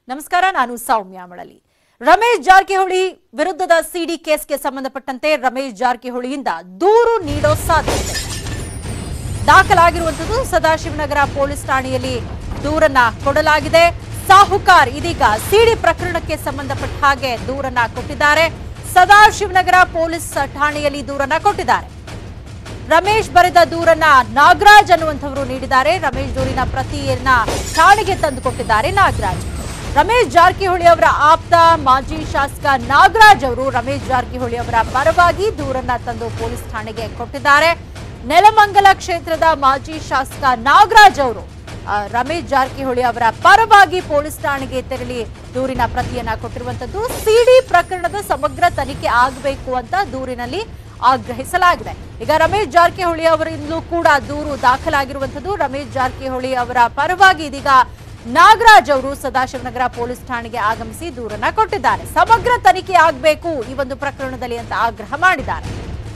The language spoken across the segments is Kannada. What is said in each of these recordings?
ನಮಸ್ಕಾರ ನಾನು ಸೌಮ್ಯ ಮಳಲಿ ರಮೇಶ್ ಜಾರಕಿಹೊಳಿ ವಿರುದ್ಧದ ಸಿಡಿ ಕೇಸ್ಗೆ ಸಂಬಂಧಪಟ್ಟಂತೆ ರಮೇಶ್ ಜಾರಕಿಹೊಳಿಯಿಂದ ದೂರು ನೀಡೋ ಸಾಧ್ಯತೆ ದಾಖಲಾಗಿರುವಂತದ್ದು ಸದಾಶಿವನಗರ ಪೊಲೀಸ್ ಠಾಣೆಯಲ್ಲಿ ದೂರನ್ನ ಕೊಡಲಾಗಿದೆ ಸಾಹುಕಾರ್ ಇದೀಗ ಸಿಡಿ ಪ್ರಕರಣಕ್ಕೆ ಸಂಬಂಧಪಟ್ಟ ಹಾಗೆ ದೂರನ್ನ ಕೊಟ್ಟಿದ್ದಾರೆ ಸದಾಶಿವನಗರ ಪೊಲೀಸ್ ಠಾಣೆಯಲ್ಲಿ ದೂರನ್ನ ಕೊಟ್ಟಿದ್ದಾರೆ ರಮೇಶ್ ಬರೆದ ದೂರನ್ನ ನಾಗರಾಜ್ ಅನ್ನುವಂಥವರು ನೀಡಿದ್ದಾರೆ ರಮೇಶ್ ದೂರಿನ ಪ್ರತಿಯನ್ನ ಠಾಣೆಗೆ ತಂದುಕೊಟ್ಟಿದ್ದಾರೆ ನಾಗರಾಜ್ ರಮೇಶ್ ಜಾರಕಿಹೊಳಿ ಅವರ ಆಪ್ತ ಮಾಜಿ ಶಾಸಕ ನಾಗರಾಜ್ ಅವರು ರಮೇಶ್ ಜಾರಕಿಹೊಳಿ ಅವರ ಪರವಾಗಿ ದೂರನ್ನ ತಂದು ಪೊಲೀಸ್ ಠಾಣೆಗೆ ಕೊಟ್ಟಿದ್ದಾರೆ ನೆಲಮಂಗಲ ಕ್ಷೇತ್ರದ ಮಾಜಿ ಶಾಸಕ ನಾಗರಾಜ್ ಅವರು ಆ, ರಮೇಶ್ ಜಾರಕಿಹೊಳಿ ಅವರ ಪರವಾಗಿ ಪೊಲೀಸ್ ಠಾಣೆಗೆ ತೆರಳಿ ದೂರಿನ ಪ್ರತಿಯನ್ನ ಕೊಟ್ಟಿರುವಂತದ್ದು ಸಿಡಿ ಪ್ರಕರಣದ ಸಮಗ್ರ ತನಿಖೆ ಆಗಬೇಕು ಅಂತ ದೂರಿನಲ್ಲಿ ಆಗ್ರಹಿಸಲಾಗಿದೆ ಈಗ ರಮೇಶ್ ಜಾರಕಿಹೊಳಿ ಅವರಿಂದಲೂ ಕೂಡ ದೂರು ದಾಖಲಾಗಿರುವಂತದ್ದು ರಮೇಶ್ ಜಾರಕಿಹೊಳಿ ಅವರ ಪರವಾಗಿ ಇದೀಗ ನಾಗರಾಜ್ ಅವರು ಸದಾಶಿವನಗರ ಪೊಲೀಸ್ ಠಾಣೆಗೆ ಆಗಮಿಸಿ ದೂರನ್ನ ಕೊಟ್ಟಿದ್ದಾರೆ ಸಮಗ್ರ ತನಿಖೆ ಆಗಬೇಕು ಈ ಒಂದು ಪ್ರಕರಣದಲ್ಲಿ ಅಂತ ಆಗ್ರಹ ಮಾಡಿದ್ದಾರೆ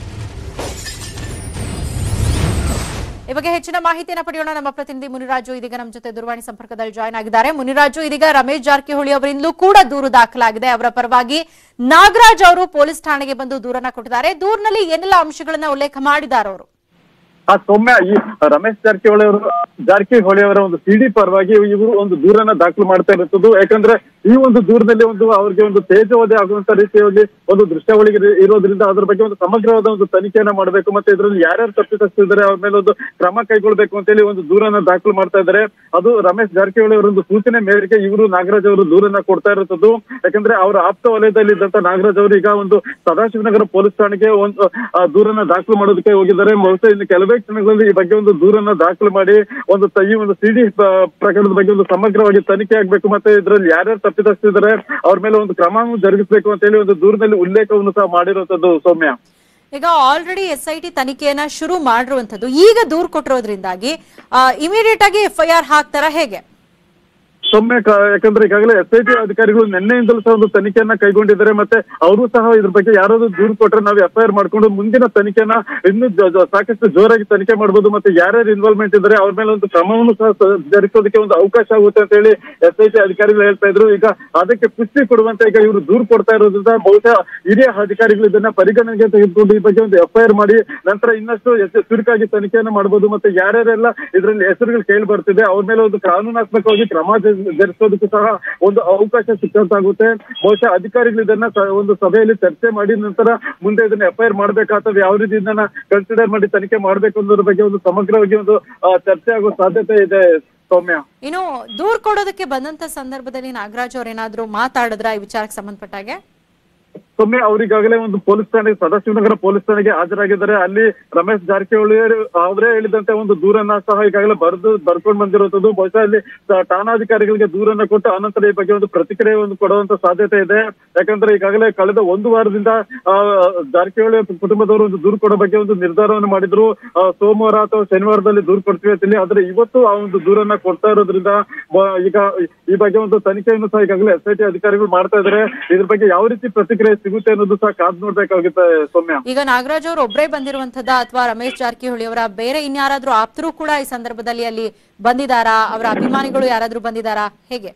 ಈ ಬಗ್ಗೆ ಹೆಚ್ಚಿನ ಮಾಹಿತಿಯನ್ನು ಪಡೆಯೋಣ ನಮ್ಮ ಪ್ರತಿನಿಧಿ ಮುನಿರಾಜು ಇದೀಗ ನಮ್ಮ ಜೊತೆ ದೂರವಾಣಿ ಸಂಪರ್ಕದಲ್ಲಿ ಜಾಯ್ನ್ ಆಗಿದ್ದಾರೆ ಮುನಿರಾಜು ಇದೀಗ ರಮೇಶ್ ಜಾರಕಿಹೊಳಿ ಅವರಿಂದಲೂ ಕೂಡ ದೂರು ದಾಖಲಾಗಿದೆ ಅವರ ಪರವಾಗಿ ನಾಗರಾಜ್ ಅವರು ಪೊಲೀಸ್ ಠಾಣೆಗೆ ಬಂದು ದೂರನ್ನ ಕೊಟ್ಟಿದ್ದಾರೆ ದೂರಿನಲ್ಲಿ ಏನೆಲ್ಲ ಅಂಶಗಳನ್ನ ಉಲ್ಲೇಖ ಮಾಡಿದ್ದಾರೆ ಅವರು ಆ ಸೌಮ್ಯ ಈ ರಮೇಶ್ ಜಾರಕಿಹೊಳಿ ಅವರು ಜಾರಕಿಹೊಳಿ ಅವರ ಒಂದು ಸಿಡಿ ಪರವಾಗಿ ಇವರು ಒಂದು ದೂರನ್ನ ದಾಖಲು ಮಾಡ್ತಾ ಇರುತ್ತದೆ ಯಾಕಂದ್ರೆ ಈ ಒಂದು ದೂರದಲ್ಲಿ ಒಂದು ಅವರಿಗೆ ಒಂದು ತೇಜೋವಧೆ ಆಗುವಂತ ರೀತಿಯಲ್ಲಿ ಒಂದು ದೃಶ್ಯಾವಳಿ ಇರೋದ್ರಿಂದ ಅದ್ರ ಬಗ್ಗೆ ಒಂದು ಸಮಗ್ರವಾದ ಒಂದು ತನಿಖೆಯನ್ನ ಮಾಡಬೇಕು ಮತ್ತೆ ಇದರಲ್ಲಿ ಯಾರ್ಯಾರು ತಪ್ಪಿತಸ್ಥಿದ್ದಾರೆ ಅವ್ರ ಮೇಲೆ ಒಂದು ಕ್ರಮ ಕೈಗೊಳ್ಬೇಕು ಅಂತೇಳಿ ಒಂದು ದೂರನ್ನ ದಾಖಲು ಮಾಡ್ತಾ ಇದ್ದಾರೆ ಅದು ರಮೇಶ್ ಜಾರಕಿಹೊಳಿ ಅವರ ಒಂದು ಸೂಚನೆ ಮೇರೆಗೆ ಇವರು ನಾಗರಾಜ್ ಅವರು ದೂರನ್ನ ಕೊಡ್ತಾ ಇರುತ್ತದ್ದು ಯಾಕಂದ್ರೆ ಅವರ ಆಪ್ತ ವಲಯದಲ್ಲಿ ಇದ್ದಂತ ನಾಗರಾಜ್ ಅವರು ಈಗ ಒಂದು ಸದಾಶಿವನಗರ ಪೊಲೀಸ್ ಠಾಣೆಗೆ ಒಂದು ಆ, ದೂರನ್ನ ದಾಖಲು ಮಾಡೋದಕ್ಕೆ ಹೋಗಿದ್ದಾರೆ ಬಹುಶಃ ಇನ್ನು ಕೆಲವೇ ಕ್ಷಣಗಳಲ್ಲಿ ಈ ಬಗ್ಗೆ ಒಂದು ದೂರನ್ನ ದಾಖಲು ಮಾಡಿ ಒಂದು ತ- ಈ ಒಂದು ಸಿಡಿ ಪ್ರಕರಣದ ಬಗ್ಗೆ ಒಂದು ಸಮಗ್ರವಾಗಿ ತನಿಖೆ ಆಗ್ಬೇಕು ಮತ್ತೆ ಇದರಲ್ಲಿ ಯಾರ್ಯಾರು ತಪ್ಪಿತಸ್ಥಿದ್ದಾರೆ ಅವ್ರ ಮೇಲೆ ಒಂದು ಕ್ರಮವನ್ನು ಜರುಗಿಸಬೇಕು ಅಂತ ಹೇಳಿ ಒಂದು ದೂರದಲ್ಲಿ ಉಲ್ಲೇಖವನ್ನು ಸಹ ಮಾಡಿರುವಂತದ್ದು ಸೌಮ್ಯ ಈಗ ಆಲ್ರೆಡಿ ಎಸ್ ಐ ಟಿ ತನಿಖೆಯನ್ನ ಶುರು ಮಾಡಿರುವಂತದ್ದು ಈಗ ದೂರು ಕೊಟ್ಟಿರೋದ್ರಿಂದಾಗಿ ಇಮಿಡಿಯೇಟ್ ಆಗಿ ಎಫ್ ಐ ಆರ್ ಹಾಕ್ತಾರ ಹೇಗೆ ಸೌಮ್ಯ ಕ- ಯಾಕಂದ್ರೆ ಈಗಾಗಲೇ ಎಸ್ ಐ ಟಿ ಅಧಿಕಾರಿಗಳು ನಿನ್ನೆಯಿಂದಲೂ ಸಹ ಒಂದು ತನಿಖೆಯನ್ನ ಕೈಗೊಂಡಿದ್ದಾರೆ ಮತ್ತೆ ಅವರು ಸಹ ಇದ್ರ ಬಗ್ಗೆ ಯಾರಾದ್ರೂ ದೂರು ಕೊಟ್ರೆ ನಾವು ಎಫ್ ಐ ಆರ್ ಮಾಡ್ಕೊಂಡು ಮುಂದಿನ ತನಿಖೆನ ಇನ್ನೂ ಜ- ಜ- ಸಾಕಷ್ಟು ಜೋರಾಗಿ ತನಿಖೆ ಮಾಡಬಹುದು ಮತ್ತೆ ಯಾರ್ಯಾರು ಇನ್ವಾಲ್ವ್ಮೆಂಟ್ ಇದ್ದಾರೆ ಅವ್ರ ಮೇಲೆ ಒಂದು ಕ್ರಮವನ್ನು ಸಹ ಸ- ಜರುಗಿಸೋದಕ್ಕೆ ಒಂದು ಅವಕಾಶ ಆಗುತ್ತೆ ಅಂತ ಹೇಳಿ ಎಸ್ ಐ ಟಿ ಅಧಿಕಾರಿಗಳು ಹೇಳ್ತಾ ಇದ್ರು ಈಗ ಅದಕ್ಕೆ ಪುಷ್ಟಿ ಕೊಡುವಂತೆ ಈಗ ಇವರು ದೂರು ಕೊಡ್ತಾ ಇರೋದ್ರಿಂದ ಬಹುಶಃ ಹಿರಿಯ ಅಧಿಕಾರಿಗಳು ಇದನ್ನ ಪರಿಗಣನೆಗೆ ತೆಗೆದುಕೊಂಡು ಈ ಬಗ್ಗೆ ಒಂದು ಎಫ್ ಐ ಆರ್ ಮಾಡಿ ನಂತರ ಇನ್ನಷ್ಟು ಹೆಚ್ಚು ಚುರುಕಾಗಿ ತನಿಖೆಯನ್ನು ಮಾಡಬಹುದು ಮತ್ತೆ ಯಾರ್ಯಾರೆಲ್ಲ ಇದರಲ್ಲಿ ಹೆಸರುಗಳು ಕೇಳಿ ಬರ್ತಿದೆ ಅವ್ರ ಮೇಲೆ ಒಂದು ಕಾನೂನಾತ್ಮಕವಾಗಿ ಕ್ರಮ ಜ- ಜರುಗಿಸೋದಕ್ಕೂ ಸಹ ಒಂದು ಅವಕಾಶ ಸಿಕ್ಕಂತಾಗುತ್ತೆ ಬಹುಶಃ ಅಧಿಕಾರಿಗಳು ಇದನ್ನ ಸ- ಒಂದು ಸಭೆಯಲ್ಲಿ ಚರ್ಚೆ ಮಾಡಿ ನಂತರ ಮುಂದೆ ಇದನ್ನ ಎಫ್ ಐ ಆರ್ ಮಾಡ್ಬೇಕಾ ಅಥವಾ ಯಾವ ರೀತಿ ಇದನ್ನ ಕನ್ಸಿಡರ್ ಮಾಡಿ ತನಿಖೆ ಮಾಡ್ಬೇಕು ಅನ್ನೋದ್ರ ಬಗ್ಗೆ ಒಂದು ಸಮಗ್ರವಾಗಿ ಒಂದು ಆ, ಚರ್ಚೆ ಆಗೋ ಸಾಧ್ಯತೆ ಇದೆ ಸೌಮ್ಯ ಇನ್ನು ದೂರ್ ಕೊಡೋದಕ್ಕೆ ಬಂದಂತ ಸಂದರ್ಭದಲ್ಲಿ ನಾಗರಾಜ್ ಅವ್ರೇನಾದ್ರೂ ಮಾತಾಡಿದ್ರ ಈ ವಿಚಾರಕ್ಕೆ ಸಂಬಂಧಪಟ್ಟಾಗೆ ಸೊಮ್ಮೆ ಅವರಿಗಾಗಲೇ ಒಂದು ಪೊಲೀಸ್ ಠಾಣೆ ಸದಾಶಿವನಗರ ಪೊಲೀಸ್ ಠಾಣೆಗೆ ಹಾಜರಾಗಿದ್ದಾರೆ ಅಲ್ಲಿ ರಮೇಶ್ ಜಾರಕಿಹೊಳಿ ಅವರು ಅವರೇ ಹೇಳಿದಂತೆ ಒಂದು ದೂರನ್ನ ಸಹ ಈಗಾಗಲೇ ಬರೆದು ಬರ್ಕೊಂಡು ಬಂದಿರುವಂತದ್ದು ಬಹುಶಃ ಅಲ್ಲಿ ಸ- ಠಾಣಾಧಿಕಾರಿಗಳಿಗೆ ದೂರನ್ನ ಕೊಟ್ಟು ಆನಂತರ ಈ ಬಗ್ಗೆ ಒಂದು ಪ್ರತಿಕ್ರಿಯೆ ಒಂದು ಕೊಡುವಂತ ಸಾಧ್ಯತೆ ಇದೆ ಯಾಕಂದ್ರೆ ಈಗಾಗಲೇ ಕಳೆದ ಒಂದು ವಾರದಿಂದ ಆ, ಜಾರಕಿಹೊಳಿ ಕುಟುಂಬದವರು ಒಂದು ದೂರು ಕೊಡೋ ಬಗ್ಗೆ ಒಂದು ನಿರ್ಧಾರವನ್ನು ಮಾಡಿದ್ರು ಆ, ಸೋಮವಾರ ಅಥವಾ ಶನಿವಾರದಲ್ಲಿ ದೂರು ಕೊಡ್ತೀವಿ ಅಂತ ಹೇಳಿ ಆದ್ರೆ ಇವತ್ತು ಆ ಒಂದು ದೂರನ್ನ ಕೊಡ್ತಾ ಇರೋದ್ರಿಂದ ಬ- ಈಗ ಈ ಬಗ್ಗೆ ಒಂದು ತನಿಖೆಯನ್ನು ಸಹ ಈಗಾಗಲೇ ಎಸ್ ಐ ಟಿ ಅಧಿಕಾರಿಗಳು ಮಾಡ್ತಾ ಇದ್ದಾರೆ ಇದ್ರ ಬಗ್ಗೆ ಯಾವ ರೀತಿ ಪ್ರತಿಕ್ರಿಯೆ ಸಿಗುತ್ತೆ ಅನ್ನೋದು ಸಹ ಕಾದ್ ನೋಡ್ಬೇಕಾಗುತ್ತೆ ಸೌಮ್ಯ ಈಗ ನಾಗರಾಜ್ ಅವರು ಒಬ್ಬರೇ ಬಂದಿರುವಂತದ ಅಥವಾ ರಮೇಶ್ ಜಾರಕಿಹೊಳಿ ಅವರ ಬೇರೆ ಇನ್ಯಾರಾದ್ರೂ ಆಪ್ತರು ಕೂಡ ಈ ಸಂದರ್ಭದಲ್ಲಿ ಅಲ್ಲಿ ಬಂದಿದಾರಾ ಅವರ ಅಭಿಮಾನಿಗಳು ಯಾರಾದ್ರೂ ಬಂದಿದಾರಾ ಹೇಗೆ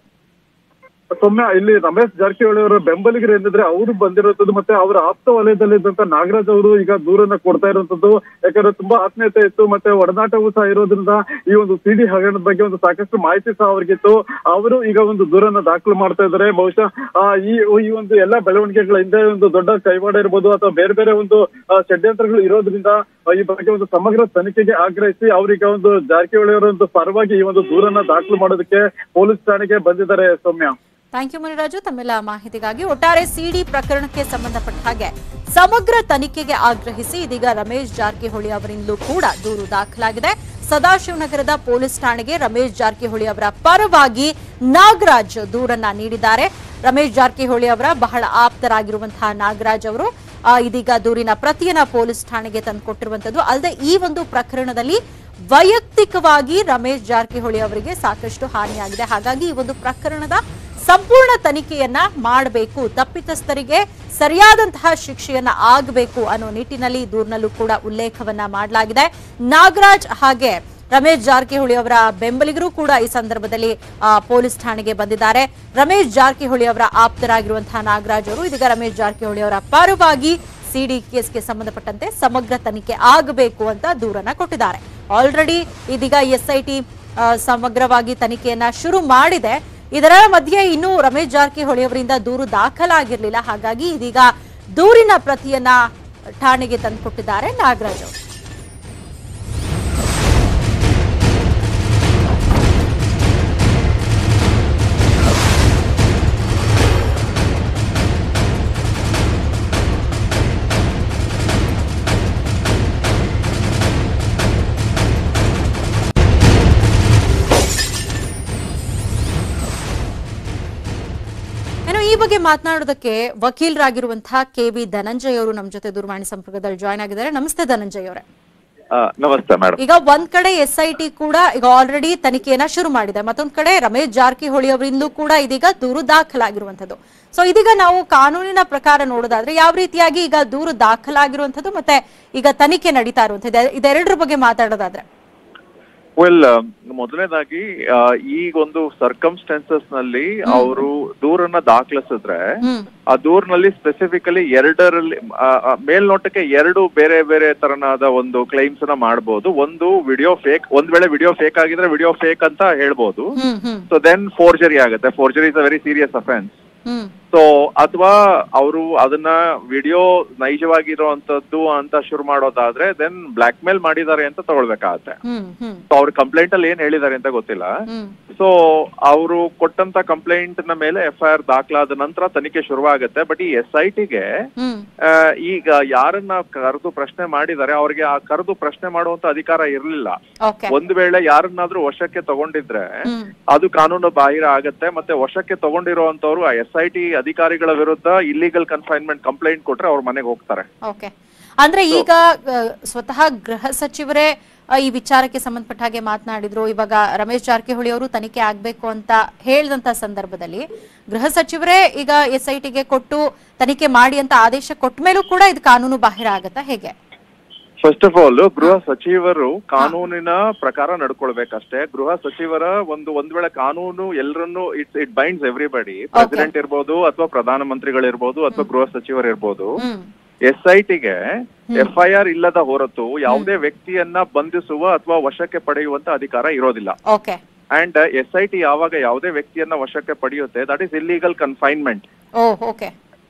ಸೌಮ್ಯ ಇಲ್ಲಿ ರಮೇಶ್ ಜಾರಕಿಹೊಳಿ ಅವರ ಬೆಂಬಲಿಗರು ಏನಿದ್ರೆ ಅವರು ಬಂದಿರುವಂತದ್ದು ಮತ್ತೆ ಅವರ ಆಪ್ತ ವಲಯದಲ್ಲಿ ಇದ್ದಂತ ನಾಗರಾಜ್ ಅವರು ಈಗ ದೂರನ್ನ ಕೊಡ್ತಾ ಇರುವಂತದ್ದು ಯಾಕಂದ್ರೆ ತುಂಬಾ ಆತ್ಮೀಯತೆ ಇತ್ತು ಮತ್ತೆ ಒಡನಾಟವೂ ಸಹ ಇರೋದ್ರಿಂದ ಈ ಒಂದು ಸಿಡಿ ಹಗರಣದ ಬಗ್ಗೆ ಒಂದು ಸಾಕಷ್ಟು ಮಾಹಿತಿ ಸಹ ಅವ್ರಿಗಿತ್ತು ಅವರು ಈಗ ಒಂದು ದೂರನ್ನ ದಾಖಲು ಮಾಡ್ತಾ ಇದ್ದಾರೆ ಬಹುಶಃ ಆ, ಈ ಈ ಒಂದು ಎಲ್ಲಾ ಬೆಳವಣಿಗೆಗಳ ಹಿಂದೆ ಒಂದು ದೊಡ್ಡ ಕೈವಾಡ ಇರ್ಬೋದು ಅಥವಾ ಬೇರೆ ಬೇರೆ ಒಂದು ಆ, ಷಡ್ಯಂತ್ರಗಳು ಇರೋದ್ರಿಂದ ಆ, ಈ ಬಗ್ಗೆ ಒಂದು ಸಮಗ್ರ ತನಿಖೆಗೆ ಆಗ್ರಹಿಸಿ ಅವರೀಗ ಒಂದು ಜಾರಕಿಹೊಳಿ ಅವರ ಒಂದು ಪರವಾಗಿ ಈ ಒಂದು ದೂರನ್ನ ದಾಖಲು ಮಾಡೋದಕ್ಕೆ ಪೊಲೀಸ್ ಠಾಣೆಗೆ ಬಂದಿದ್ದಾರೆ ಸೌಮ್ಯ ಥ್ಯಾಂಕ್ ಯು ಮುನಿರಾಜು ತಮ್ಮೆಲ್ಲ ಮಾಹಿತಿಗಾಗಿ ಒಟ್ಟಾರೆ ಸಿಡಿ ಪ್ರಕರಣಕ್ಕೆ ಸಂಬಂಧಪಟ್ಟ ಹಾಗೆ ಸಮಗ್ರ ತನಿಖೆಗೆ ಆಗ್ರಹಿಸಿ ಇದೀಗ ರಮೇಶ್ ಜಾರಕಿಹೊಳಿ ಅವರಿಂದಲೂ ಕೂಡ ದೂರು ದಾಖಲಾಗಿದೆ ಸದಾಶಿವನಗರದ ಪೊಲೀಸ್ ಠಾಣೆಗೆ ರಮೇಶ್ ಜಾರಕಿಹೊಳಿ ಅವರ ಪರವಾಗಿ ನಾಗರಾಜ್ ದೂರನ್ನ ನೀಡಿದ್ದಾರೆ ರಮೇಶ್ ಜಾರಕಿಹೊಳಿ ಅವರ ಬಹಳ ಆಪ್ತರಾಗಿರುವಂತಹ ನಾಗರಾಜ್ ಅವರು ಆ, ಇದೀಗ ದೂರಿನ ಪ್ರತಿಯನ್ನ ಪೊಲೀಸ್ ಠಾಣೆಗೆ ತಂದುಕೊಟ್ಟಿರುವಂತದ್ದು ಅಲ್ಲದೆ ಈ ಒಂದು ಪ್ರಕರಣದಲ್ಲಿ ವೈಯಕ್ತಿಕವಾಗಿ ರಮೇಶ್ ಜಾರಕಿಹೊಳಿ ಅವರಿಗೆ ಸಾಕಷ್ಟು ಹಾನಿಯಾಗಿದೆ ಹಾಗಾಗಿ ಈ ಒಂದು ಪ್ರಕರಣದ ಸಂಪೂರ್ಣ ತನಿಖೆಯನ್ನ ಮಾಡಬೇಕು ತಪ್ಪಿತಸ್ಥರಿಗೆ ಸರಿಯಾದಂತಹ ಶಿಕ್ಷೆಯನ್ನ ಆಗಬೇಕು ಅನ್ನೋ ನಿಟ್ಟಿನಲ್ಲಿ ದೂರಿನಲ್ಲೂ ಕೂಡ ಉಲ್ಲೇಖವನ್ನ ಮಾಡಲಾಗಿದೆ ನಾಗರಾಜ್ ಹಾಗೆ ರಮೇಶ್ ಜಾರಕಿಹೊಳಿ ಅವರ ಬೆಂಬಲಿಗರು ಕೂಡ ಈ ಸಂದರ್ಭದಲ್ಲಿ ಆ, ಪೊಲೀಸ್ ಠಾಣೆಗೆ ಬಂದಿದ್ದಾರೆ ರಮೇಶ್ ಜಾರಕಿಹೊಳಿ ಅವರ ಆಪ್ತರಾಗಿರುವಂತಹ ನಾಗರಾಜ್ ಅವರು ಇದೀಗ ರಮೇಶ್ ಜಾರಕಿಹೊಳಿ ಅವರ ಪರವಾಗಿ ಸಿಡಿ ಕೇಸ್ಗೆ ಸಂಬಂಧಪಟ್ಟಂತೆ ಸಮಗ್ರ ತನಿಖೆ ಆಗಬೇಕು ಅಂತ ದೂರನ್ನ ಕೊಟ್ಟಿದ್ದಾರೆ ಆಲ್ರೆಡಿ ಇದೀಗ ಎಸ್ಐಟಿ ಸಮಗ್ರವಾಗಿ ತನಿಖೆಯನ್ನ ಶುರು ಮಾಡಿದೆ ಇದರ ಮಧ್ಯೆ ಇನ್ನೂ ರಮೇಶ್ ಜಾರಕಿಹೊಳಿ ಅವರಿಂದ ದೂರು ದಾಖಲಾಗಿರ್ಲಿಲ್ಲ ಹಾಗಾಗಿ ಇದೀಗ ದೂರಿನ ಪ್ರತಿಯನ್ನ ಠಾಣೆಗೆ ತಂದುಕೊಟ್ಟಿದ್ದಾರೆ ನಾಗರಾಜ್ ಅವರು ಇನ್ನು ಈ ಬಗ್ಗೆ ಮಾತನಾಡೋದಕ್ಕೆ ವಕೀಲರಾಗಿರುವಂತಹ ಕೆ ವಿ ಧನಂಜಯ್ ಅವರು ನಮ್ಮ ಜೊತೆ ದೂರವಾಣಿ ಸಂಪರ್ಕದಲ್ಲಿ ಜಾಯ್ನ್ ಆಗಿದ್ದಾರೆ ನಮಸ್ತೆ ಧನಂಜಯ್ ಅವರೇ ಆ, ನಮಸ್ತೆ ಮೇಡಮ್ ಈಗ ಒಂದ್ ಕಡೆ ಎಸ್ ಐ ಟಿ ಕೂಡ ಈಗ ಆಲ್ರೆಡಿ ತನಿಖೆಯನ್ನ ಶುರು ಮಾಡಿದೆ ಮತ್ತೊಂದ್ ಕಡೆ ರಮೇಶ್ ಜಾರಕಿಹೊಳಿ ಅವರಿಂದಲೂ ಕೂಡ ಇದೀಗ ದೂರು ದಾಖಲಾಗಿರುವಂತದ್ದು ಸೊ ಇದೀಗ ನಾವು ಕಾನೂನಿನ ಪ್ರಕಾರ ನೋಡೋದಾದ್ರೆ ಯಾವ ರೀತಿಯಾಗಿ ಈಗ ದೂರು ದಾಖಲಾಗಿರುವಂತದ್ದು ಮತ್ತೆ ಈಗ ತನಿಖೆ ನಡೀತಾ ಇರುವಂತದ್ದು ಇದೆರಡರ ಬಗ್ಗೆ ಮಾತಾಡೋದಾದ್ರೆ ವೆಲ್ ಮೊದಲನೇದಾಗಿ ಆ, ಈಗೊಂದು ಸರ್ಕಮ್ಸ್ಟೆನ್ಸಸ್ ನಲ್ಲಿ ಅವರು ದೂರನ್ನ ದಾಖಲಿಸಿದ್ರೆ ಹ್ಮ್ ಆ ದೂರಿನಲ್ಲಿ ಸ್ಪೆಸಿಫಿಕಲಿ ಎರಡರಲ್ಲಿ ಆ, ಆ, ಮೇಲ್ನೋಟಕ್ಕೆ ಎರಡು ಬೇರೆ ಬೇರೆ ತರನಾದ ಒಂದು ಕ್ಲೈಮ್ಸ್ ನ ಮಾಡಬಹುದು ಒಂದು ವಿಡಿಯೋ ಫೇಕ್ ಒಂದ್ ವೇಳೆ ವಿಡಿಯೋ ಫೇಕ್ ಆಗಿದ್ರೆ ವಿಡಿಯೋ ಫೇಕ್ ಅಂತ ಹೇಳ್ಬೋದು hmm hmm so then forgery ಆಗುತ್ತೆ forgery is a very serious offence hmm so ಅಥವಾ ಅವರು ಅದನ್ನ ವಿಡಿಯೋ ನೈಜವಾಗಿರುವಂತದ್ದು ಅಂತ ಶುರು ಮಾಡೋದಾದ್ರೆ ದೆನ್ ಬ್ಲಾಕ್ ಮೇಲ್ ಮಾಡಿದ್ದಾರೆ ಅಂತ ತಗೊಳ್ಬೇಕಾಗತ್ತೆ ಹ್ಮ್ ಹ್ಮ್ ಸೊ ಅವ್ರ ಕಂಪ್ಲೇಂಟ್ ಅಲ್ಲಿ ಏನ್ ಹೇಳಿದ್ದಾರೆ ಅಂತ ಗೊತ್ತಿಲ್ಲ ಹ್ಮ್ ಸೊ ಅವರು ಕೊಟ್ಟಂತ ಕಂಪ್ಲೇಂಟ್ ನ ಮೇಲೆ ಎಫ್ ಐ ಆರ್ ದಾಖಲಾದ ನಂತರ ತನಿಖೆ ಶುರುವಾಗುತ್ತೆ ಬಟ್ ಈ ಎಸ್ ಐ ಟಿಗೆ ಹ್ಮ್ ಈಗ ಯಾರನ್ನ ಕರೆದು ಪ್ರಶ್ನೆ ಮಾಡಿದ್ದಾರೆ ಅವ್ರಿಗೆ ಆ ಕರೆದು ಪ್ರಶ್ನೆ ಮಾಡುವಂತ ಅಧಿಕಾರ ಇರ್ಲಿಲ್ಲ ಓಕೆ ಒಂದ್ ವೇಳೆ ಯಾರನ್ನಾದ್ರೂ ವಶಕ್ಕೆ ತಗೊಂಡಿದ್ರೆ ಹ್ಮ್ ಅದು ಕಾನೂನು ಬಾಹಿರ ಆಗತ್ತೆ ಮತ್ತೆ ವಶಕ್ಕೆ ತಗೊಂಡಿರುವಂತವ್ರು ಎಸ್ ಐ ಟಿ ಅಧಿಕಾರಿಗಳ ವಿರುದ್ಧ ಇಲ್ಲಿಗಲ್ ಕನ್ಫೈನ್ಮೆಂಟ್ ಕಂಪ್ಲೇಂಟ್ ಕೊಟ್ರೆ ಅವ್ರ ಮನೆಗೆ ಹೋಗ್ತಾರೆ ಓಕೆ ಅಂದ್ರೆ ಈಗ ಆ, ಸ್ವತಃ ಗೃಹ ಸಚಿವರೇ ಆ, ಈ ವಿಚಾರಕ್ಕೆ ಸಂಬಂಧಪಟ್ಟ ಹಾಗೆ ಮಾತನಾಡಿದ್ರು ಇವಾಗ ರಮೇಶ್ ಜಾರಕಿಹೊಳಿ ಅವರು ತನಿಖೆ ಆಗ್ಬೇಕು ಅಂತ ಹೇಳಿದಂತ ಸಂದರ್ಭದಲ್ಲಿ ಗೃಹ ಸಚಿವರೇ ಈಗ ಎಸ್ ಐ ಟಿಗೆ ಕೊಟ್ಟು ತನಿಖೆ ಮಾಡಿ ಅಂತ ಆದೇಶ ಕೊಟ್ಟ ಮೇಲೂ ಕೂಡ ಇದು ಕಾನೂನು ಬಾಹಿರ ಆಗತ್ತಾ ಹೇಗೆ ಫಸ್ಟ್ ಆಫ್ ಆಲ್ ಗೃಹ ಸಚಿವರು ಕಾನೂನಿನ ಪ್ರಕಾರ ನಡ್ಕೊಳ್ಬೇಕಷ್ಟೇ ಗೃಹ ಸಚಿವರ ಒಂದು ಒಂದ್ ವೇಳೆ ಕಾನೂನು ಎಲ್ಲರನ್ನು it's it binds everybody president ಇರ್ಬೋದು ಅಥವಾ ಪ್ರಧಾನಮಂತ್ರಿಗಳಿರ್ಬೋದು ಅಥವಾ ಗೃಹ ಸಚಿವರು ಇರ್ಬೋದು ಹ್ಮ್ ಎಸ್ ಐ ಟಿಗೆ ಎಫ್ ಐ ಆರ್ ಇಲ್ಲದ ಹೊರತು ಯಾವುದೇ ವ್ಯಕ್ತಿಯನ್ನ ಬಂಧಿಸುವ ಅಥವಾ ವಶಕ್ಕೆ ಪಡೆಯುವಂತ ಅಧಿಕಾರ ಇರೋದಿಲ್ಲ okay and S I T ಯಾವಾಗ ಯಾವುದೇ ವ್ಯಕ್ತಿಯನ್ನ ವಶಕ್ಕೆ ಪಡೆಯುತ್ತೆ that is illegal confinement oh okay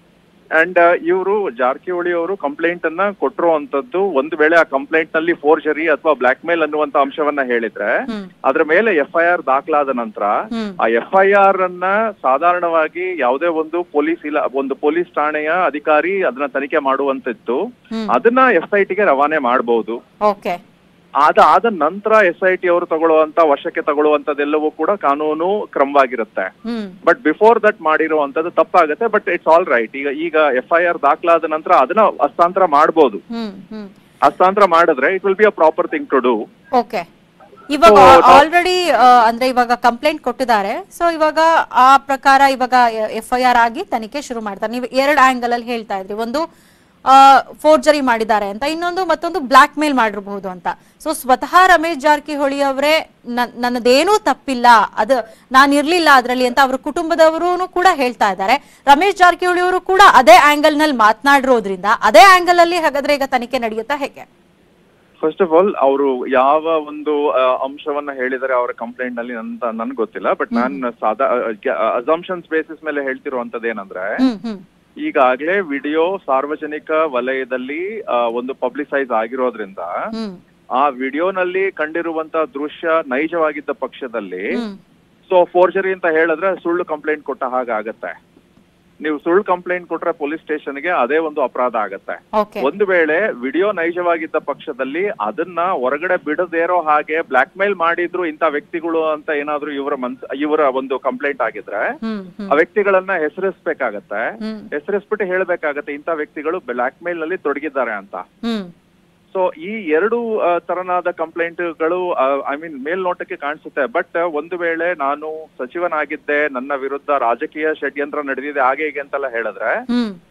and ಇವರು ಜಾರಕಿಹೊಳಿ ಅವರು ಕಂಪ್ಲೇಂಟ್ ಅನ್ನ ಕೊಟ್ಟಿರುವಂತದ್ದು ಒಂದು ವೇಳೆ ಆ ಕಂಪ್ಲೇಂಟ್ ನಲ್ಲಿ ಫೋರ್ಜರಿ ಅಥವಾ ಬ್ಲಾಕ್ ಮೇಲ್ ಅನ್ನುವಂತ ಅಂಶವನ್ನ ಹೇಳಿದ್ರೆ ಹ್ಮ್ ಅದ್ರ ಮೇಲೆ ಎಫ್ ಐ ಆರ್ ದಾಖಲಾದ ನಂತರ ಹ್ಮ್ ಆ ಎಫ್ ಐ ಆರ್ ಅನ್ನ ಸಾಧಾರಣವಾಗಿ ಯಾವುದೇ ಒಂದು ಪೊಲೀಸ್ ಇಲ್ಲ ಒಂದು ಪೊಲೀಸ್ ಠಾಣೆಯ ಅಧಿಕಾರಿ ಅದನ್ನ ತನಿಖೆ ಮಾಡುವಂತಿತ್ತು ಹ್ಮ್ ಅದನ್ನ ಎಸ್ ಐ ಟಿಗೆ ರವಾನೆ ಮಾಡಬಹುದು ಓಕೆ ಅದ ಆದ ನಂತರ ಎಸ್ ಐ ಟಿ ಅವರು ತಗೊಳ್ಳುವಂತ ವಶಕ್ಕೆ ತಗೊಳ್ಳುವಂತದೆಲ್ಲವೂ ಕೂಡ ಕಾನೂನು ಕ್ರಮವಾಗಿರುತ್ತೆ ಹ್ಮ್ ಬಟ್ ಬಿಫೋರ್ ದಟ್ ಮಾಡಿರುವಂತದ್ದು ತಪ್ಪಾಗುತ್ತೆ ಬಟ್ ಇಟ್ಸ್ ಆಲ್ ರೈಟ್ ಈಗ ಈಗ ಎಫ್ ಐ ಆರ್ ದಾಖಲಾದ ನಂತರ ಅದನ್ನ ಹಸ್ತಾಂತರ ಮಾಡಬಹುದು ಹ್ಮ್ ಹ್ಮ್ ಹಸ್ತಾಂತರ ಮಾಡಿದ್ರೆ it will be a proper thing to do okay ಇವಾಗ ಆಲ್ರೆಡಿ ಅಂದ್ರೆ ಇವಾಗ ಕಂಪ್ಲೇಂಟ್ ಕೊಟ್ಟಿದ್ದಾರೆ ಸೊ ಇವಾಗ ಆ ಪ್ರಕಾರ ಇವಾಗ ಎಫ್ ಐ ಆರ್ ಆಗಿ ತನಿಖೆ ಶುರು ಮಾಡ್ತಾರೆ ನೀವು ಎರಡು ಆಂಗಲ್ ಅಲ್ಲಿ ಹೇಳ್ತಾ ಇದ್ರಿ ಒಂದು ಫೋರ್ಜರಿ ಮಾಡಿದ್ದಾರೆ ಅಂತ ಇನ್ನೊಂದು ಮತ್ತೊಂದು ಬ್ಲಾಕ್ ಮೇಲ್ ಮಾಡಿರಬಹುದು ಅಂತ ಸೊ ಸ್ವತಃ ರಮೇಶ್ ಜಾರಕಿಹೊಳಿ ಅವರೇ ನನ್ನದೇನೂ ತಪ್ಪಿಲ್ಲ ಅದು ನಾನು ಇರ್ಲಿಲ್ಲ ಅದರಲ್ಲಿ ಅಂತ ಅವ್ರ ಕುಟುಂಬದವರು ಕೂಡ ಹೇಳ್ತಾ ಇದ್ದಾರೆ ರಮೇಶ್ ಜಾರಕಿಹೊಳಿ ಅವರು ಕೂಡ ಅದೇ ಆಂಗಲ್ ನಲ್ಲಿ ಮಾತನಾಡಿರೋದ್ರಿಂದ ಅದೇ ಆಂಗಲ್ ಅಲ್ಲಿ ಹಾಗಾದ್ರೆ ಈಗ ತನಿಖೆ ನಡೆಯುತ್ತಾ ಹೇಗೆ ಫಸ್ಟ್ ಆಫ್ ಆಲ್ ಅವರು ಯಾವ ಒಂದು ಆ, ಅಂಶವನ್ನ ಹೇಳಿದರೆ ಅವರ ಕಂಪ್ಲೇಂಟ್ ನಲ್ಲಿ ಅಂತ ನನ್ಗೆ ಗೊತ್ತಿಲ್ಲ ಬಟ್ ನಾನು ಸಾದಾ ಅಸಂಪ್ಷನ್ಸ್ ಬೇಸಿಸ್ ಮೇಲೆ ಹೇಳ್ತಿರುವಂತದ್ದು ಏನಂದ್ರೆ ಹ್ಮ್ ಹ್ಮ್ ಈಗಾಗ್ಲೇ ವಿಡಿಯೋ ಸಾರ್ವಜನಿಕ ವಲಯದಲ್ಲಿ ಆ, ಒಂದು ಪಬ್ಲಿಸೈಸ್ ಆಗಿರೋದ್ರಿಂದ ಹ್ಮ್ ಆ ವಿಡಿಯೋನಲ್ಲಿ ಕಂಡಿರುವಂತ ದೃಶ್ಯ ನೈಜವಾಗಿದ್ದ ಪಕ್ಷದಲ್ಲಿ ಹ್ಮ್ ಸೊ ಫೋರ್ಜರಿ ಅಂತ ಹೇಳಿದ್ರೆ ಸುಳ್ಳು ಕಂಪ್ಲೇಂಟ್ ಕೊಟ್ಟ ಹಾಗೆ ಆಗತ್ತೆ ನೀವು ಸುಳ್ಳು ಕಂಪ್ಲೇಂಟ್ ಕೊಟ್ರೆ ಪೊಲೀಸ್ ಸ್ಟೇಷನ್ಗೆ ಅದೇ ಒಂದು ಅಪರಾಧ ಆಗತ್ತೆ ಓಕೆ ಒಂದು ವೇಳೆ ವಿಡಿಯೋ ನೈಜವಾಗಿದ್ದ ಪಕ್ಷದಲ್ಲಿ ಅದನ್ನ ಹೊರಗಡೆ ಬಿಡದೇ ಇರೋ ಹಾಗೆ ಬ್ಲಾಕ್ ಮೇಲ್ ಮಾಡಿದ್ರು ಇಂಥ ವ್ಯಕ್ತಿಗಳು ಅಂತ ಏನಾದ್ರೂ ಇವರ ಮನ್ಸ್ ಇವರ ಒಂದು ಕಂಪ್ಲೇಂಟ್ ಆಗಿದ್ರೆ ಹ್ಮ್ ಹ್ಮ್ ಆ ವ್ಯಕ್ತಿಗಳನ್ನ ಹೆಸರಿಸ್ಬೇಕಾಗತ್ತೆ ಹ್ಮ್ ಹೆಸರಿಸ್ಬಿಟ್ಟು ಹೇಳ್ಬೇಕಾಗತ್ತೆ ಇಂಥ ವ್ಯಕ್ತಿಗಳು ಬ್ಲಾಕ್ ಮೇಲ್ ನಲ್ಲಿ ತೊಡಗಿದ್ದಾರೆ ಅಂತ ಹ್ಮ್ ಸೊ ಈ ಎರಡು ಆ, ತರನಾದ ಕಂಪ್ಲೇಂಟ್ಗಳು ಐ ಮೀನ್ ಮೇಲ್ನೋಟಕ್ಕೆ ಕಾಣಿಸುತ್ತೆ ಬಟ್ ಒಂದು ವೇಳೆ ನಾನು ಸಚಿವನಾಗಿದ್ದೆ ನನ್ನ ವಿರುದ್ಧ ರಾಜಕೀಯ ಷಡ್ಯಂತ್ರ ನಡೆದಿದೆ ಹಾಗೆ ಹೀಗೆ ಅಂತೆಲ್ಲ ಹೇಳಿದ್ರೆ ಹ್ಮ್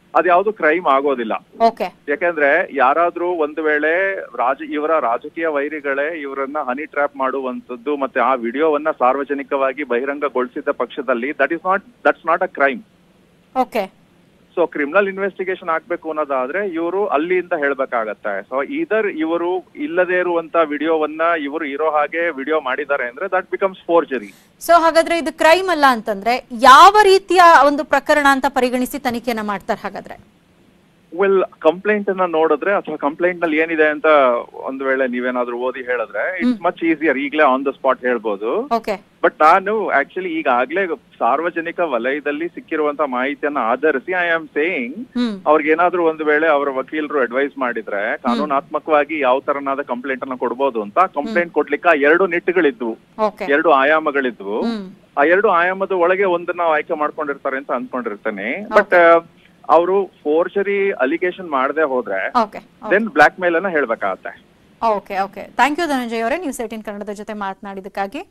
ಅದ್ಯಾವುದು ಕ್ರೈಮ್ ಆಗೋದಿಲ್ಲ ಓಕೆ ಯಾಕೆಂದ್ರೆ ಯಾರಾದ್ರೂ ಒಂದು ವೇಳೆ ರಾಜ ಇವರ ರಾಜಕೀಯ ವೈರಿಗಳೇ ಇವರನ್ನ ಹನಿ ಟ್ರ್ಯಾಪ್ ಮಾಡುವಂತದ್ದು ಮತ್ತೆ ಆ ವಿಡಿಯೋವನ್ನ ಸಾರ್ವಜನಿಕವಾಗಿ ಬಹಿರಂಗಗೊಳಿಸಿದ ಪಕ್ಷದಲ್ಲಿ that is not that's not a crime okay so criminal investigation ಆಗ್ಬೇಕು ಅನ್ನೋದಾದ್ರೆ ಇವರು ಅಲ್ಲಿಂದ ಹೇಳ್ಬೇಕಾಗತ್ತೆ ಸೊ ಇದರ್ ಇವರು ಇಲ್ಲದೆ ಇರುವಂತ ವಿಡಿಯೋವನ್ನ ಇವರು ಇರೋ ಹಾಗೆ ವಿಡಿಯೋ ಮಾಡಿದ್ದಾರೆ ಅಂದ್ರೆ ದಟ್ ಬಿಕಮ್ಸ್ ಫೋರ್ಜರಿ ಸೊ ಹಾಗಾದ್ರೆ ಇದು ಕ್ರೈಮ್ ಅಲ್ಲ ಅಂತಂದ್ರೆ ಯಾವ ರೀತಿಯ ಒಂದು ಪ್ರಕರಣ ಅಂತ ಪರಿಗಣಿಸಿ ತನಿಖೆಯನ್ನ ಮಾಡ್ತಾರೆ ಹಾಗಾದ್ರೆ ವೆಲ್ ಕಂಪ್ಲೇಂಟ್ ಅನ್ನ ನೋಡಿದ್ರೆ ಅಥವಾ ಕಂಪ್ಲೇಂಟ್ ನಲ್ಲಿ ಏನಿದೆ ಅಂತ ಒಂದು ವೇಳೆ ನೀವೇನಾದ್ರೂ ಓದಿ ಹೇಳಿದ್ರೆ ಇಟ್ಸ್ ಮಚ್ ಈಸಿಯರ್ ಈಗಲೇ ಆನ್ ದ ಸ್ಪಾಟ್ ಹೇಳ್ಬೋದು ಓಕೆ ಬಟ್ ನಾನು ಆಕ್ಚುಲಿ ಈಗಾಗ್ಲೇ ಸಾರ್ವಜನಿಕ ವಲಯದಲ್ಲಿ ಸಿಕ್ಕಿರುವಂತ ಮಾಹಿತಿಯನ್ನ ಆಧರಿಸಿ ಐ ಆಮ್ ಸೇಯಿಂಗ್ ಹ್ಮ್ ಅವ್ರಿಗೇನಾದ್ರೂ ಒಂದು ವೇಳೆ ಅವರ ವಕೀಲರು ಅಡ್ವೈಸ್ ಮಾಡಿದ್ರೆ ಕಾನೂನಾತ್ಮಕವಾಗಿ ಯಾವ ತರನಾದ ಕಂಪ್ಲೇಂಟ್ ಅನ್ನ ಕೊಡ್ಬೋದು ಅಂತ ಕಂಪ್ಲೇಂಟ್ ಕೊಡ್ಲಿಕ್ಕೆ ಆ ಎರಡು ನಿಟ್ಟುಗಳಿದ್ವು ಓಕೆ ಎರಡು ಆಯಾಮಗಳಿದ್ವು ಹ್ಮ್ ಆ ಎರಡು ಆಯಾಮದ ಒಳಗೆ ಒಂದನ್ನ ಆಯ್ಕೆ ಮಾಡ್ಕೊಂಡಿರ್ತಾರೆ ಅಂತ ಅನ್ಕೊಂಡಿರ್ತೇನೆ ಬಟ್ ಅವರು ಫೋರ್ಜರಿ ಅಲಿಗೇಷನ್ ಮಾಡದೆ ಹೋದ್ರೆ ಓಕೆ ದೆನ್ ಬ್ಲಾಕ್ ಮೇಲ್ ಅನ್ನ ಹೇಳ್ಬೇಕಾಗತ್ತೆ okay okay thank you Dhananjay ಅವರೇ ನ್ಯೂಸ್ ಏಟಿನ್ ಕನ್ನಡದ ಜೊತೆ ಮಾತನಾಡಿದಕ್ಕಾಗಿ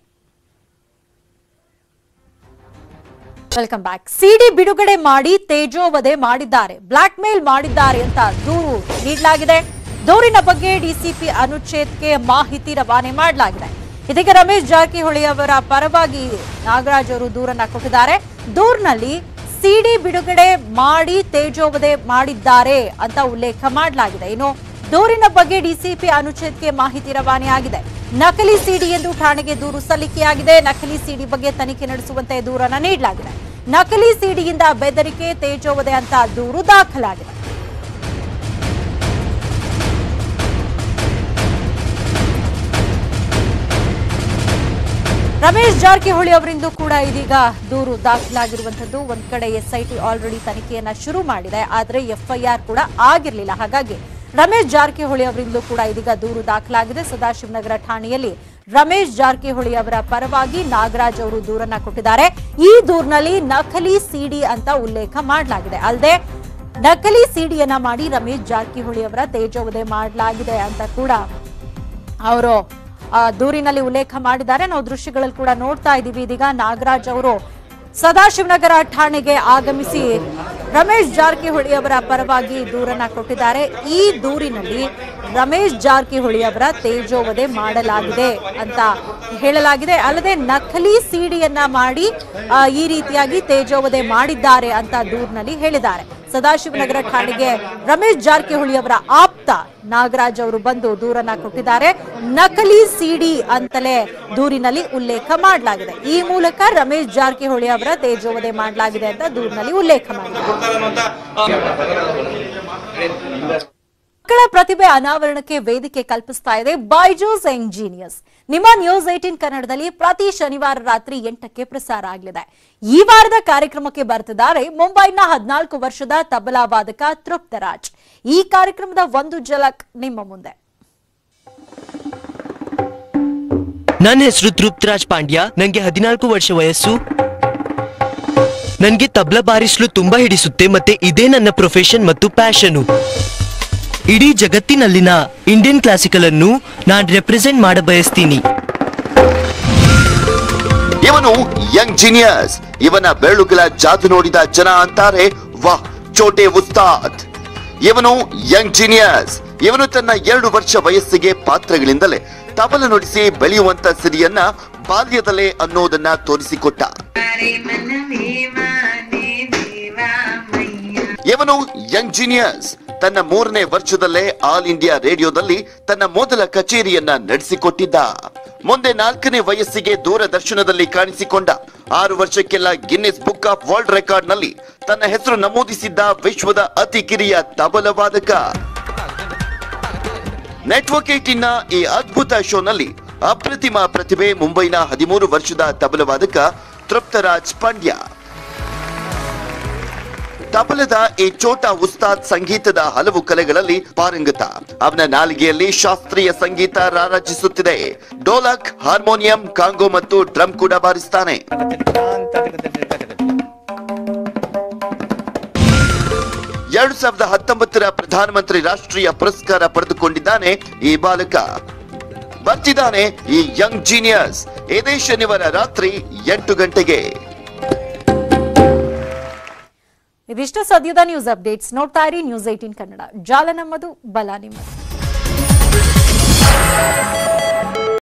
ವೆಲ್ಕಮ್ ಬ್ಯಾಕ್ ಸಿಡಿ ಬಿಡುಗಡೆ ಮಾಡಿ ತೇಜೋವಧೆ ಮಾಡಿದ್ದಾರೆ ಬ್ಲಾಕ್ ಮೇಲ್ ಮಾಡಿದ್ದಾರೆ ಅಂತ ದೂರು ನೀಡಲಾಗಿದೆ ದೂರಿನ ಬಗ್ಗೆ ಡಿಸಿಪಿ ಅನುಚ್ಛೇದ್ಗೆ ಮಾಹಿತಿ ರವಾನೆ ಮಾಡಲಾಗಿದೆ ಇದೀಗ ರಮೇಶ್ ಜಾರಕಿಹೊಳಿ ಅವರ ಪರವಾಗಿ ನಾಗರಾಜ್ ಅವರು ದೂರನ್ನ ಕೊಟ್ಟಿದ್ದಾರೆ ದೂರಿನಲ್ಲಿ ಸಿಡಿ ಬಿಡುಗಡೆ ಮಾಡಿ ತೇಜೋವಧೆ ಮಾಡಿದ್ದಾರೆ ಅಂತ ಉಲ್ಲೇಖ ಮಾಡಲಾಗಿದೆ ಇನ್ನು ದೂರಿನ ಬಗ್ಗೆ ಡಿಸಿಪಿ ಅನುಚ್ಛೇದ್ಗೆ ಮಾಹಿತಿ ರವಾನೆಯಾಗಿದೆ ನಕಲಿ ಸಿಡಿ ಎಂದು ಠಾಣೆಗೆ ದೂರು ಸಲ್ಲಿಕೆಯಾಗಿದೆ ನಕಲಿ ಸಿಡಿ ಬಗ್ಗೆ ತನಿಖೆ ನಡೆಸುವಂತೆ ದೂರನ್ನ ನೀಡಲಾಗಿದೆ ನಕಲಿ ಸಿಡಿಯಿಂದ ಬೆದರಿಕೆ ತೇಜೋವಧೆ ಅಂತ ದೂರು ದಾಖಲಾಗಿದೆ ರಮೇಶ್ ಜಾರಕಿಹೊಳಿ ಅವರಿಂದ ಕೂಡ ಇದೀಗ ದೂರು ದಾಖಲಾಗಿರುವಂತದ್ದು ಒಂದ್ ಕಡೆ ಎಸ್ಐಟಿ ಆಲ್ರೆಡಿ ತನಿಖೆಯನ್ನ ಶುರು ಮಾಡಿದೆ ಆದ್ರೆ ಎಫ್ಐಆರ್ ಕೂಡ ಆಗಿರ್ಲಿಲ್ಲ ಹಾಗಾಗಿ ರಮೇಶ್ ಜಾರಕಿಹೊಳಿ ಅವರಿಂದಲೂ ಕೂಡ ಇದೀಗ ದೂರು ದಾಖಲಾಗಿದೆ ಸದಾಶಿವನಗರ ಠಾಣೆಯಲ್ಲಿ ರಮೇಶ್ ಜಾರಕಿಹೊಳಿ ಅವರ ಪರವಾಗಿ ನಾಗರಾಜ್ ಅವರು ದೂರನ್ನ ಕೊಟ್ಟಿದ್ದಾರೆ ಈ ದೂರಿನಲ್ಲಿ ನಕಲಿ ಸಿಡಿ ಅಂತ ಉಲ್ಲೇಖ ಮಾಡಲಾಗಿದೆ ಅಲ್ಲದೆ ನಕಲಿ ಸಿಡಿಯನ್ನ ಮಾಡಿ ರಮೇಶ್ ಜಾರಕಿಹೊಳಿ ಅವರ ತೇಜೋವಧೆ ಮಾಡಲಾಗಿದೆ ಅಂತ ಕೂಡ ಅವರು ಆ, ದೂರಿನಲ್ಲಿ ಉಲ್ಲೇಖ ಮಾಡಿದ್ದಾರೆ ನಾವು ದೃಶ್ಯಗಳಲ್ಲಿ ಕೂಡ ನೋಡ್ತಾ ಇದ್ದೀವಿ ಇದೀಗ ನಾಗರಾಜ್ ಅವರು ಸದಾಶಿವನಗರ ಠಾಣೆಗೆ ಆಗಮಿಸಿ ರಮೇಶ್ ಜಾರಕಿಹೊಳಿ ಅವರ ಪರವಾಗಿ ದೂರನ್ನ ಕೊಟ್ಟಿದ್ದಾರೆ ಈ ದೂರಿನಲ್ಲಿ ರಮೇಶ್ ಜಾರಕಿಹೊಳಿ ಅವರ ತೇಜೋವಧೆ ಮಾಡಲಾಗಿದೆ ಅಂತ ಹೇಳಲಾಗಿದೆ ಅಲ್ಲದೆ ನಕಲಿ ಸಿಡಿಯನ್ನ ಮಾಡಿ ಆ, ಈ ರೀತಿಯಾಗಿ ತೇಜೋವಧೆ ಮಾಡಿದ್ದಾರೆ ಅಂತ ದೂರಿನಲ್ಲಿ ಹೇಳಿದ್ದಾರೆ ಸದಾಶಿವನಗರ ಠಾಣೆಗೆ ರಮೇಶ್ ಜಾರಕಿಹೊಳಿ ಅವರ ಆಪ್ತ ನಾಗರಾಜ್ ಅವರು ಬಂದು ದೂರನ್ನ ಕೊಟ್ಟಿದ್ದಾರೆ ನಕಲಿ ಸಿಡಿ ಅಂತಲೇ ದೂರಿನಲ್ಲಿ ಉಲ್ಲೇಖ ಮಾಡಲಾಗಿದೆ ಈ ಮೂಲಕ ರಮೇಶ್ ಜಾರಕಿಹೊಳಿ ಅವರ ತೇಜೋವಧೆ ಮಾಡಲಾಗಿದೆ ಅಂತ ದೂರಿನಲ್ಲಿ ಉಲ್ಲೇಖ ಮಾಡಿದ್ದಾರೆ ಮಕ್ಕಳ ಪ್ರತಿಭೆ ಅನಾವರಣಕ್ಕೆ ವೇದಿಕೆ ಕಲ್ಪಿಸ್ತಾ ಇದೆ ಬೈಜೂಸ್ ಎಂಜಿನಿಯರ್ಸ್ ನಿಮ್ಮ ನ್ಯೂಸ್ ಏಟೀನ್ ಕನ್ನಡದಲ್ಲಿ ಪ್ರತಿ ಶನಿವಾರ ರಾತ್ರಿ ಎಂಟಕ್ಕೆ ಪ್ರಸಾರ ಆಗಲಿದೆ ಈ ವಾರದ ಕಾರ್ಯಕ್ರಮಕ್ಕೆ ಬರ್ತಿದ್ದಾರೆ ಮುಂಬೈನ ಹದಿನಾಲ್ಕು ವರ್ಷದ ತಬಲಾ ವಾದಕ ತೃಪ್ತರಾಜ್ ಈ ಕಾರ್ಯಕ್ರಮದ ಒಂದು ಝಲಕ್ ನಿಮ್ಮ ಮುಂದೆ ನನ್ನ ಹೆಸರು ತೃಪ್ತರಾಜ್ ಪಾಂಡ್ಯ ನಂಗೆ ಹದಿನಾಲ್ಕು ವರ್ಷ ವಯಸ್ಸು ನನ್ಗೆ ತಬ್ಲ ಬಾರಿಸಲು ತುಂಬಾ ಹಿಡಿಸುತ್ತೆ ಮತ್ತೆ ಇದೇ ನನ್ನ ಪ್ರೊಫೆಷನ್ ಮತ್ತು ಪ್ಯಾಷನು ಇಡೀ ಜಗತ್ತಿನಲ್ಲಿನ ಇಂಡಿಯನ್ ಕ್ಲಾಸಿಕಲ್ ಅನ್ನು ನಾನು ರೆಪ್ರೆಸೆಂಟ್ ಮಾಡ ಬಯಸ್ತೀನಿ ಇವನು ಯಂಗ್ ಜೀನಿಯಸ್ ಇವನ ಬೆರಳುಗಳ ಜಾದು ನೋಡಿದ ಜನ ಅಂತಾರೆ ವಾಹ್ ಚೋಟೆ ಉಸ್ತಾದ್ ಇವನು ಯಂಗ್ ಜೀನಿಯಸ್ ಇವನು ತನ್ನ ಎರಡು ವರ್ಷ ವಯಸ್ಸಿಗೆ ಪಾತ್ರಗಳಿಂದಲೇ ತಬಲ ನುಡಿಸಿ ಬೆಳೆಯುವಂತ ಸಿರಿಯನ್ನ ಬಾಲ್ಯದಲ್ಲೇ ಅನ್ನೋದನ್ನ ತೋರಿಸಿಕೊಟ್ಟ ಇವನು ಯಂಗ್ ಜೀನಿಯಸ್ ತನ್ನ ಮೂರನೇ ವರ್ಷದಲ್ಲೇ ಆಲ್ ಇಂಡಿಯಾ ರೇಡಿಯೋದಲ್ಲಿ ತನ್ನ ಮೊದಲ ಕಚೇರಿಯನ್ನ ನಡೆಸಿಕೊಟ್ಟಿದ್ದ ಮುಂದೆ ನಾಲ್ಕನೇ ವಯಸ್ಸಿಗೆ ದೂರದರ್ಶನದಲ್ಲಿ ಕಾಣಿಸಿಕೊಂಡ ಆರು ವರ್ಷಕ್ಕೆಲ್ಲ Guinness book of world record ನಲ್ಲಿ ತನ್ನ ಹೆಸರು ನಮೂದಿಸಿದ್ದ ವಿಶ್ವದ ಅತಿ ಕಿರಿಯ ತಬಲ ವಾದಕ ನೆಟ್ವರ್ಕ್ ಏಟಿನ ಈ ಅದ್ಭುತ ಶೋನಲ್ಲಿ ಅಪ್ರತಿಮ ಪ್ರತಿಭೆ ಮುಂಬೈನ ಹದಿಮೂರು ವರ್ಷದ ತಬಲ ವಾದಕ ತೃಪ್ತರಾಜ್ ಪಾಂಡ್ಯ ತಬಲದ ಈ ಚೋಟ ಉಸ್ತಾದ್ ಸಂಗೀತದ ಹಲವು ಕಲೆಗಳಲ್ಲಿ ಪಾರಂಗತ ಅವನ ನಾಲಿಗೆಯಲ್ಲಿ ಶಾಸ್ತ್ರೀಯ ಸಂಗೀತ ರಾರಾಜಿಸುತ್ತಿದೆ ಡೋಲಕ್ ಹಾರ್ಮೋನಿಯಂ ಕಾಂಗೋ ಮತ್ತು ಡ್ರಮ್ ಕೂಡ ಬಾರಿಸ್ತಾನೆ ಎರಡು ಸಾವಿರದ ಹತ್ತೊಂಬತ್ತರ ಪ್ರಧಾನಮಂತ್ರಿ ರಾಷ್ಟ್ರೀಯ ಪುರಸ್ಕಾರ ಪಡೆದುಕೊಂಡಿದ್ದಾನೆ ಈ ಬಾಲಕ ಬರ್ತಿದ್ದಾನೆ ಈ ಯಂಗ್ ಜೀನಿಯಸ್ ಇದೇ ಶನಿವಾರ ರಾತ್ರಿ ಎಂಟು ಗಂಟೆಗೆ ಇದಿಷ್ಟು ಸದ್ಯದ ನ್ಯೂಸ್ ಅಪ್ಡೇಟ್ಸ್ ನೋಡ್ತಾ ಇರಿ ನ್ಯೂಸ್ ಏಟೀನ್ ಕನ್ನಡ ಜಾಲ ನಮ್ಮದು ಬಲ ನಿಮ್ಮದು